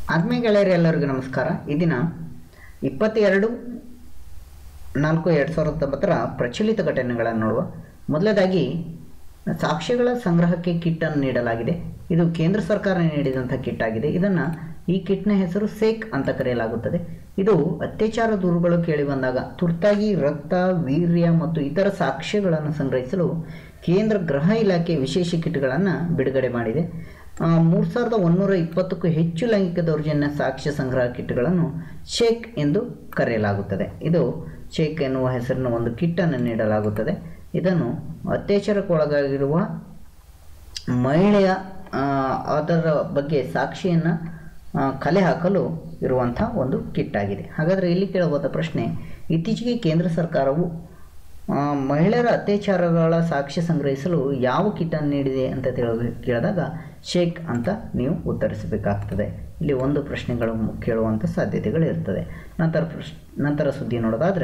ಆತ್ಮೀಯ ಗೆಳೆಯರಿ ಎಲ್ಲರಿಗೂ ನಮಸ್ಕಾರ ಈ ದಿನ ಇಪ್ಪತ್ತೆರಡು ನಾಲ್ಕು ಎರಡು ಸಾವಿರದ ಹತ್ತೊಂಬತ್ತರ ಪ್ರಚಲಿತ ಘಟನೆಗಳನ್ನು ನೋಡುವ ಮೊದಲನೇದಾಗಿ ಸಾಕ್ಷ್ಯಗಳ ಸಂಗ್ರಹಕ್ಕೆ ಕಿಟ್ ಅನ್ನು ನೀಡಲಾಗಿದೆ ಇದು ಕೇಂದ್ರ ಸರ್ಕಾರ ನೀಡಿದಂಥ ಕಿಟ್ ಆಗಿದೆ ಇದನ್ನು ಈ ಕಿಟ್ನ ಹೆಸರು ಸೇಕ್ ಅಂತ ಕರೆಯಲಾಗುತ್ತದೆ ಇದು ಅತ್ಯಾಚಾರ ದೂರುಗಳು ಕೇಳಿ ಬಂದಾಗ ತುರ್ತಾಗಿ ರಕ್ತ ವೀರ್ಯ ಮತ್ತು ಇತರ ಸಾಕ್ಷ್ಯಗಳನ್ನು ಸಂಗ್ರಹಿಸಲು ಕೇಂದ್ರ ಗೃಹ ಇಲಾಖೆ ವಿಶೇಷ ಕಿಟ್ಗಳನ್ನು ಬಿಡುಗಡೆ ಮಾಡಿದೆ ಮೂರು ಸಾವಿರದ ಒಂದೂರ ಇಪ್ಪತ್ತಕ್ಕೂ ಹೆಚ್ಚು ಲೈಂಗಿಕ ದೌರ್ಜನ್ಯ ಸಾಕ್ಷ್ಯ ಸಂಗ್ರಹ ಕಿಟ್ಗಳನ್ನು ಶೇಕ್ ಎಂದು ಕರೆಯಲಾಗುತ್ತದೆ ಇದು ಶೇಕ್ ಎನ್ನುವ ಹೆಸರಿನ ಒಂದು ಕಿಟ್ಟನ್ನು ನೀಡಲಾಗುತ್ತದೆ ಇದನ್ನು ಅತ್ಯಾಚಾರಕ್ಕೊಳಗಾಗಿರುವ ಮಹಿಳೆಯ ಆ, ಅದರ ಬಗ್ಗೆ ಸಾಕ್ಷಿಯನ್ನು ಆ, ಕಲೆ ಹಾಕಲು ಇರುವಂಥ ಒಂದು ಕಿಟ್ ಆಗಿದೆ ಹಾಗಾದರೆ ಇಲ್ಲಿ ಕೇಳಬಹುದ ಪ್ರಶ್ನೆ ಇತ್ತೀಚೆಗೆ ಕೇಂದ್ರ ಸರ್ಕಾರವು ಆ, ಮಹಿಳೆಯರ ಅತ್ಯಾಚಾರಗಳ ಸಾಕ್ಷ್ಯ ಸಂಗ್ರಹಿಸಲು ಯಾವ ಕಿಟ್ಟನ್ನು ನೀಡಿದೆ ಅಂತ ತಿಳಿ ಕೇಳಿದಾಗ ಶೇಕ್ ಅಂತ ನೀವು ಉತ್ತರಿಸಬೇಕಾಗ್ತದೆ ಇಲ್ಲಿ ಒಂದು ಪ್ರಶ್ನೆಗಳು ಕೇಳುವಂಥ ಸಾಧ್ಯತೆಗಳು ಇರ್ತದೆ ನಂತರ ಪ್ರಶ್ ನಂತರ ಸುದ್ದಿ ನೋಡೋದಾದರೆ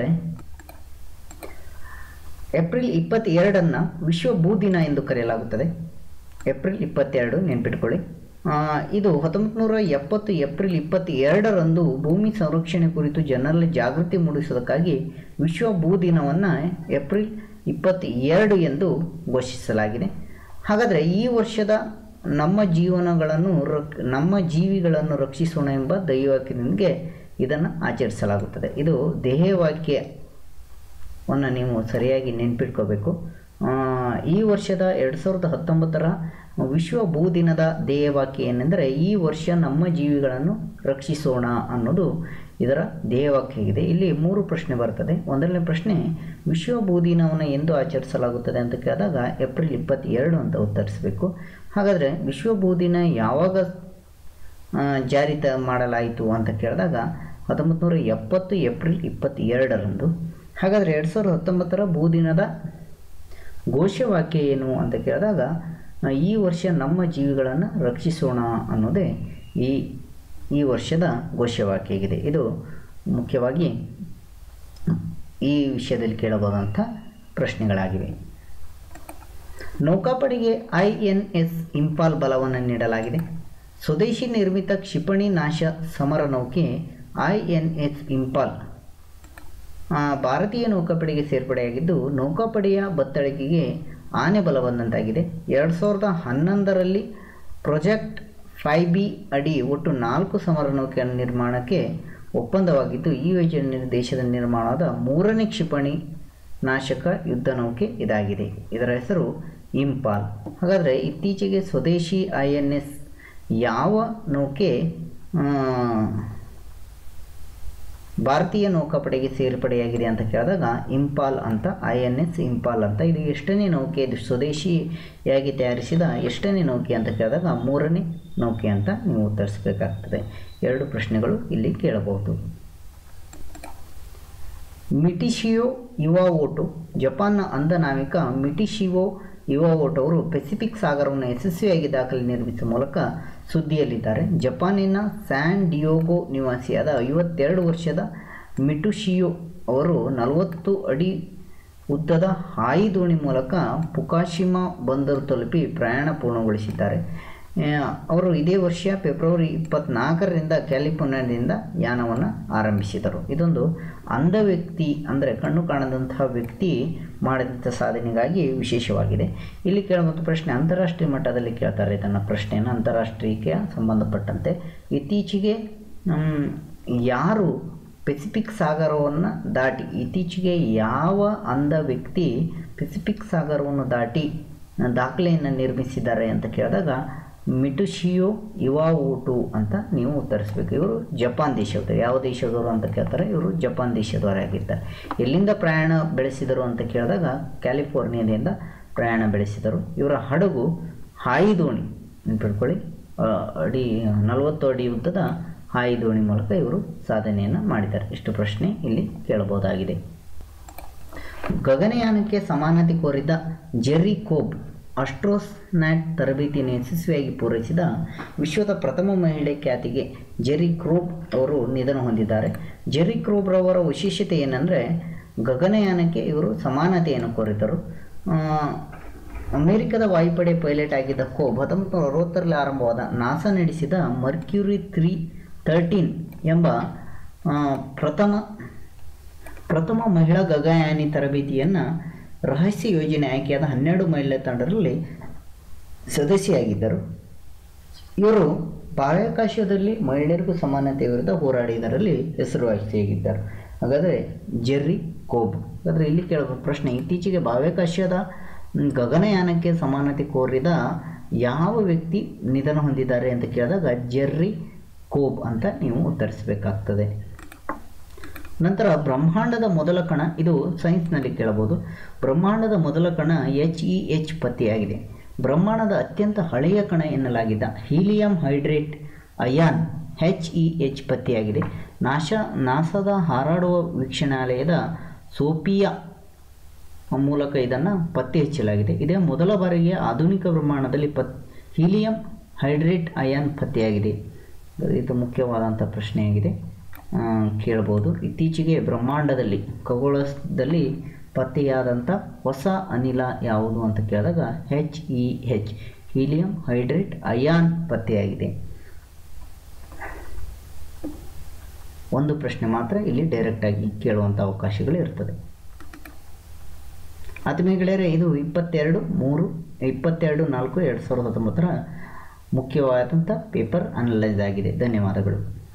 ಏಪ್ರಿಲ್ ಇಪ್ಪತ್ತೆರಡನ್ನು ವಿಶ್ವ ಭೂ ದಿನ ಎಂದು ಕರೆಯಲಾಗುತ್ತದೆ ಏಪ್ರಿಲ್ ಇಪ್ಪತ್ತೆರಡು ನೆನ್ಪಿಟ್ಕೊಳ್ಳಿ ಆ, ಇದು ಹತ್ತೊಂಬತ್ತು ನೂರ ಎಪ್ಪತ್ತು ಏಪ್ರಿಲ್ ಇಪ್ಪತ್ತೆರಡರಂದು ಭೂಮಿ ಸಂರಕ್ಷಣೆ ಕುರಿತು ಜನರಲ್ಲಿ ಜಾಗೃತಿ ಮೂಡಿಸುವುದಕ್ಕಾಗಿ ವಿಶ್ವ ಭೂ ದಿನವನ್ನು ಏಪ್ರಿಲ್ ಇಪ್ಪತ್ತೆರಡು ಎಂದು ಘೋಷಿಸಲಾಗಿದೆ ಹಾಗಾದರೆ ಈ ವರ್ಷದ ನಮ್ಮ ಜೀವನಗಳನ್ನು ರಕ್ ನಮ್ಮ ಜೀವಿಗಳನ್ನು ರಕ್ಷಿಸೋಣ ಎಂಬ ದೈವವಾಕ್ಯದೊಂದಿಗೆ ಇದನ್ನು ಆಚರಿಸಲಾಗುತ್ತದೆ ಇದು ಧ್ಯೇಯವಾಕ್ಯ ವನ್ನು ನೀವು ಸರಿಯಾಗಿ ನೆನ್ಪಿಟ್ಕೋಬೇಕು ಆ, ಈ ವರ್ಷದ ಎರಡು ಸಾವಿರದ ಹತ್ತೊಂಬತ್ತರ ವಿಶ್ವ ಭೂ ದಿನದ ಧ್ಯೇಯವಾಕ್ಯ ಏನೆಂದರೆ ಈ ವರ್ಷ ನಮ್ಮ ಜೀವಿಗಳನ್ನು ರಕ್ಷಿಸೋಣ ಅನ್ನೋದು ಇದರ ಧ್ಯೇಯವಾಕ್ಯ ಆಗಿದೆ ಇಲ್ಲಿ ಮೂರು ಪ್ರಶ್ನೆ ಬರ್ತದೆ ಒಂದನೇ ಪ್ರಶ್ನೆ ವಿಶ್ವ ಭೂ ದಿನವನ್ನು ಎಂದು ಆಚರಿಸಲಾಗುತ್ತದೆ ಅಂತ ಕೇಳಿದಾಗ ಏಪ್ರಿಲ್ ಇಪ್ಪತ್ತೆರಡು ಅಂತ ಉತ್ತರಿಸಬೇಕು ಹಾಗಾದರೆ ವಿಶ್ವ ಭೂ ದಿನ ಯಾವಾಗ ಆ, ಜಾರಿತ ಮಾಡಲಾಯಿತು ಅಂತ ಕೇಳಿದಾಗ ಹತ್ತೊಂಬತ್ತು ನೂರ ಎಪ್ಪತ್ತು ಏಪ್ರಿಲ್ ಇಪ್ಪತ್ತೆರಡರಂದು ಹಾಗಾದರೆ ಎರಡು ಸಾವಿರದ ಹತ್ತೊಂಬತ್ತರ ಭೂದಿನದ ಘೋಷವಾಕ್ಯ ಏನು ಅಂತ ಕೇಳಿದಾಗ ಆ, ಈ ವರ್ಷ ನಮ್ಮ ಜೀವಿಗಳನ್ನು ರಕ್ಷಿಸೋಣ ಅನ್ನೋದೇ ಈ ಈ ವರ್ಷದ ಘೋಷವಾಕ್ಯ ಆಗಿದೆ ಇದು ಮುಖ್ಯವಾಗಿ ಈ ವಿಷಯದಲ್ಲಿ ಕೇಳಬಹುದಂಥ ಪ್ರಶ್ನೆಗಳಾಗಿವೆ ನೌಕಾಪಡೆಗೆ ಐ ಎನ್ ಎಸ್ ಇಂಪಾಲ್ ಬಲವನ್ನು ನೀಡಲಾಗಿದೆ ಸ್ವದೇಶಿ ನಿರ್ಮಿತ ಕ್ಷಿಪಣಿ ನಾಶ ಸಮರ ನೌಕೆ ಐ ಎನ್ ಎಸ್ ಇಂಪಾಲ್ ಆ, ಭಾರತೀಯ ನೌಕಾಪಡೆಗೆ ಸೇರ್ಪಡೆಯಾಗಿದ್ದು ನೌಕಾಪಡೆಯ ಬತ್ತಳಿಕೆಗೆ ಆನೆ ಬಲ ಬಂದಂತಾಗಿದೆ ಎರಡು ಸಾವಿರದ ಹನ್ನೊಂದರಲ್ಲಿ ಪ್ರಾಜೆಕ್ಟ್ ಫೈ ಬಿ ಅಡಿ ಒಟ್ಟು ನಾಲ್ಕು ಸಮರ ನೌಕೆಯ ನಿರ್ಮಾಣಕ್ಕೆ ಒಪ್ಪಂದವಾಗಿದ್ದು ಈ ಯೋಜನೆ ದೇಶದ ನಿರ್ಮಾಣವಾದ ಮೂರನೇ ಕ್ಷಿಪಣಿ ನಾಶಕ ಯುದ್ಧ ನೌಕೆ ಇದಾಗಿದೆ ಇದರ ಹೆಸರು ಇಂಪಾಲ್ ಹಾಗಾದರೆ ಇತ್ತೀಚೆಗೆ ಸ್ವದೇಶಿ ಐ ಎನ್ ಎಸ್ ಯಾವ ನೌಕೆ ಆ, ಭಾರತೀಯ ನೌಕಾಪಡೆಗೆ ಸೇರ್ಪಡೆಯಾಗಿದೆ ಅಂತ ಕೇಳಿದಾಗ ಇಂಪಾಲ್ ಅಂತ ಐ ಎನ್ ಎಸ್ ಇಂಪಾಲ್ ಅಂತ ಇದು ಎಷ್ಟನೇ ನೌಕೆ ಇದು ಸ್ವದೇಶಿಯಾಗಿ ತಯಾರಿಸಿದ ಎಷ್ಟನೇ ನೌಕೆ ಅಂತ ಕೇಳಿದಾಗ ಮೂರನೇ ನೌಕೆ ಅಂತ ನೀವು ಉತ್ತರಿಸಬೇಕಾಗ್ತದೆ ಎರಡು ಪ್ರಶ್ನೆಗಳು ಇಲ್ಲಿ ಕೇಳಬಹುದು ಮಿಟಿಶಿಯೋ ಯುವಾವೋಟೋ ಜಪಾನ್ನ ಅಂಧ ನಾವಿಕ ಮಿಟಿಶಿಯೋ ಯುವಾವೋಟೋ ಅವರು ಪೆಸಿಫಿಕ್ ಸಾಗರವನ್ನು ಯಶಸ್ವಿಯಾಗಿ ದಾಖಲೆ ನಿರ್ಮಿಸುವ ಮೂಲಕ ಸುದ್ದಿಯಲ್ಲಿದ್ದಾರೆ ಜಪಾನಿನ ಸ್ಯಾನ್ ಡಿಯೋಗೋ ನಿವಾಸಿಯಾದ ಐವತ್ತೆರಡು ವರ್ಷದ ಮಿಟುಶಿಯೋ ಅವರು ನಲವತ್ತು ಅಡಿ ಉದ್ದದ ಹಾಯಿ ದೋಣಿ ಮೂಲಕ ಪುಕಾಶಿಮಾ ಬಂದರು ತಲುಪಿ ಪ್ರಯಾಣ ಪೂರ್ಣಗೊಳಿಸಿದ್ದಾರೆ ಆ, ಅವರು ಇದೇ ವರ್ಷ ಫೆಬ್ರವರಿ ಇಪ್ಪತ್ನಾಲ್ಕರಿಂದ ಕ್ಯಾಲಿಫೋರ್ನಿಯಾದಿಂದ ಯಾನವನ್ನು ಆರಂಭಿಸಿದರು ಇದೊಂದು ಅಂಧ ವ್ಯಕ್ತಿ ಅಂದರೆ ಕಣ್ಣು ಕಾಣದಂತಹ ವ್ಯಕ್ತಿ ಮಾಡಿದಂಥ ಸಾಧನೆಗಾಗಿ ವಿಶೇಷವಾಗಿದೆ ಇಲ್ಲಿ ಕೇಳುವಂಥ ಪ್ರಶ್ನೆ ಅಂತಾರಾಷ್ಟ್ರೀಯ ಮಟ್ಟದಲ್ಲಿ ಕೇಳ್ತಾರೆ ಇದನ್ನು ಪ್ರಶ್ನೆಯನ್ನು ಅಂತಾರಾಷ್ಟ್ರೀಯಕ್ಕೆ ಸಂಬಂಧಪಟ್ಟಂತೆ ಇತ್ತೀಚೆಗೆ ಮ್, ಯಾರು ಪೆಸಿಫಿಕ್ ಸಾಗರವನ್ನು ದಾಟಿ ಇತ್ತೀಚೆಗೆ ಯಾವ ಅಂಧ ವ್ಯಕ್ತಿ ಪೆಸಿಫಿಕ್ ಸಾಗರವನ್ನು ದಾಟಿ ದಾಖಲೆಯನ್ನು ನಿರ್ಮಿಸಿದ್ದಾರೆ ಅಂತ ಕೇಳಿದಾಗ ಮಿಟುಶಿಯೋ ಯುವಾವೋಟು ಅಂತ ನೀವು ಉತ್ತರಿಸಬೇಕು ಇವರು ಜಪಾನ್ ದೇಶದವರು ಯಾವ ದೇಶದವರು ಅಂತ ಕೇಳ್ತಾರೆ ಇವರು ಜಪಾನ್ ದೇಶದವರಾಗಿದ್ದಾರೆ ಎಲ್ಲಿಂದ ಪ್ರಯಾಣ ಬೆಳೆಸಿದರು ಅಂತ ಕೇಳಿದಾಗ ಕ್ಯಾಲಿಫೋರ್ನಿಯಾದಿಂದ ಪ್ರಯಾಣ ಬೆಳೆಸಿದರು ಇವರ ಹಡಗು ಹಾಯಿ ದೋಣಿ ನೆನ್ಪಿಟ್ಕೊಳ್ಳಿ ಆ, ಅಡಿ ನಲವತ್ತು ಅಡಿ ಉದ್ದದ ಹಾಯಿ ದೋಣಿ ಮೂಲಕ ಇವರು ಸಾಧನೆಯನ್ನು ಮಾಡಿದ್ದಾರೆ ಇಷ್ಟು ಪ್ರಶ್ನೆ ಇಲ್ಲಿ ಕೇಳಬಹುದಾಗಿದೆ ಗಗನಯಾನಕ್ಕೆ ಸಮಾನತೆ ಕೋರಿದ ಜೆರ್ರಿ ಕೋಬ್ ಅಸ್ಟ್ರೋಸ್ನ್ಯಾಟ್ ತರಬೇತಿಯನ್ನು ಯಶಸ್ವಿಯಾಗಿ ಪೂರೈಸಿದ ವಿಶ್ವದ ಪ್ರಥಮ ಮಹಿಳೆ ಖ್ಯಾತಿಗೆ ಜೆರ್ರಿ ಕ್ರೋಬ್ ಅವರು ನಿಧನ ಹೊಂದಿದ್ದಾರೆ ಜೆರ್ರಿ ಕ್ರೋಬ್ರವರ ವಿಶೇಷತೆ ಏನಂದರೆ ಗಗನಯಾನಕ್ಕೆ ಇವರು ಸಮಾನತೆಯನ್ನು ಕೋರಿದರು ಆ, ಅಮೆರಿಕದ ವಾಯುಪಡೆ ಪೈಲಟ್ ಆಗಿದ್ದ ಕೋಬ್ ಹತ್ತೊಂಬತ್ತು ನೂರ ಅರವತ್ತರಲ್ಲಿ ಆರಂಭವಾದ ನಾಸಾ ನಡೆಸಿದ ಮರ್ಕ್ಯೂರಿ ತ್ರೀ ತರ್ಟೀನ್ ಎಂಬ ಆ, ಪ್ರಥಮ ಪ್ರಥಮ ಮಹಿಳಾ ಗಗನಯಾನಿ ತರಬೇತಿಯನ್ನು ರಹಸ್ಯ ಯೋಜನೆ ಆಯ್ಕೆಯಾದ ಹನ್ನೆರಡು ಮಹಿಳಾ ತಂಡದಲ್ಲಿ ಸದಸ್ಯೆಯಾಗಿದ್ದರು ಇವರು ಬಾಹ್ಯಾಕಾಶದಲ್ಲಿ ಮಹಿಳೆಯರಿಗೂ ಸಮಾನತೆ ವಿರುದ್ಧ ಹೋರಾಡಿದರಲ್ಲಿ ಹೆಸರುವಾಸಿಯಾಗಿದ್ದರು ಹಾಗಾದರೆ ಜೆರ್ರಿ ಕೋಬ್ ಹಾಗಾದರೆ ಇಲ್ಲಿ ಕೇಳುವ ಪ್ರಶ್ನೆ ಇತ್ತೀಚೆಗೆ ಬಾಹ್ಯಾಕಾಶದ ಮ್, ಗಗನಯಾನಕ್ಕೆ ಸಮಾನತೆ ಕೋರಿದ ಯಾವ ವ್ಯಕ್ತಿ ನಿಧನ ಹೊಂದಿದ್ದಾರೆ ಅಂತ ಕೇಳಿದಾಗ ಜೆರ್ರಿ ಕೋಬ್ ಅಂತ ನೀವು ಉತ್ತರಿಸಬೇಕಾಗ್ತದೆ ನಂತರ ಬ್ರಹ್ಮಾಂಡದ ಮೊದಲ ಕಣ ಇದು ಸೈನ್ಸ್ನಲ್ಲಿ ಕೇಳಬಹುದು ಬ್ರಹ್ಮಾಂಡದ ಮೊದಲ ಕಣ ಎಚ್ ಇ ಎಚ್ ಪತ್ತೆಯಾಗಿದೆ ಬ್ರಹ್ಮಾಂಡದ ಅತ್ಯಂತ ಹಳೆಯ ಕಣ ಎನ್ನಲಾಗಿದ್ದ helium hydrate ion H E H ಪತ್ತೆಯಾಗಿದೆ ನಾಶ ನಾಸಾದ ಹಾರಾಡುವ ವೀಕ್ಷಣಾಲಯದ ಸೋಫಿಯಾ ಮೂಲಕ ಇದನ್ನು ಪತ್ತೆ ಹಚ್ಚಲಾಗಿದೆ ಇದೇ ಮೊದಲ ಬಾರಿಗೆ ಆಧುನಿಕ ಬ್ರಹ್ಮಾಂಡದಲ್ಲಿ ಪತ್ ಹೀಲಿಯಂ ಹೈಡ್ರೇಟ್ ಅಯಾನ್ ಪತ್ತೆಯಾಗಿದೆ ಇದು ಮುಖ್ಯವಾದಂಥ ಪ್ರಶ್ನೆಯಾಗಿದೆ ಆ, ಕೇಳ್ಬೋದು ಇತ್ತೀಚೆಗೆ ಬ್ರಹ್ಮಾಂಡದಲ್ಲಿ ಖಗೋಳದಲ್ಲಿ ಪತ್ತೆಯಾದಂಥ ಹೊಸ ಅನಿಲ ಯಾವುದು ಅಂತ ಕೇಳಿದಾಗ H E H helium hydrate ion ಪತ್ತೆಯಾಗಿದೆ ಒಂದು ಪ್ರಶ್ನೆ ಮಾತ್ರ ಇಲ್ಲಿ ಡೈರೆಕ್ಟಾಗಿ ಕೇಳುವಂಥ ಅವಕಾಶಗಳು ಇರ್ತದೆ ಆತ್ಮೀಯ ಗೆಳೆಯರೆ ಇದು ಇಪ್ಪತ್ತೆರಡು ಮೂರು ಇಪ್ಪತ್ತೆರಡು ನಾಲ್ಕು ಎರಡು ಸಾವಿರದ ಹತ್ತೊಂಬತ್ತರ ಮುಖ್ಯವಾದಂಥ ಪೇಪರ್ ಅನಲೈಸ್ ಆಗಿದೆ ಧನ್ಯವಾದಗಳು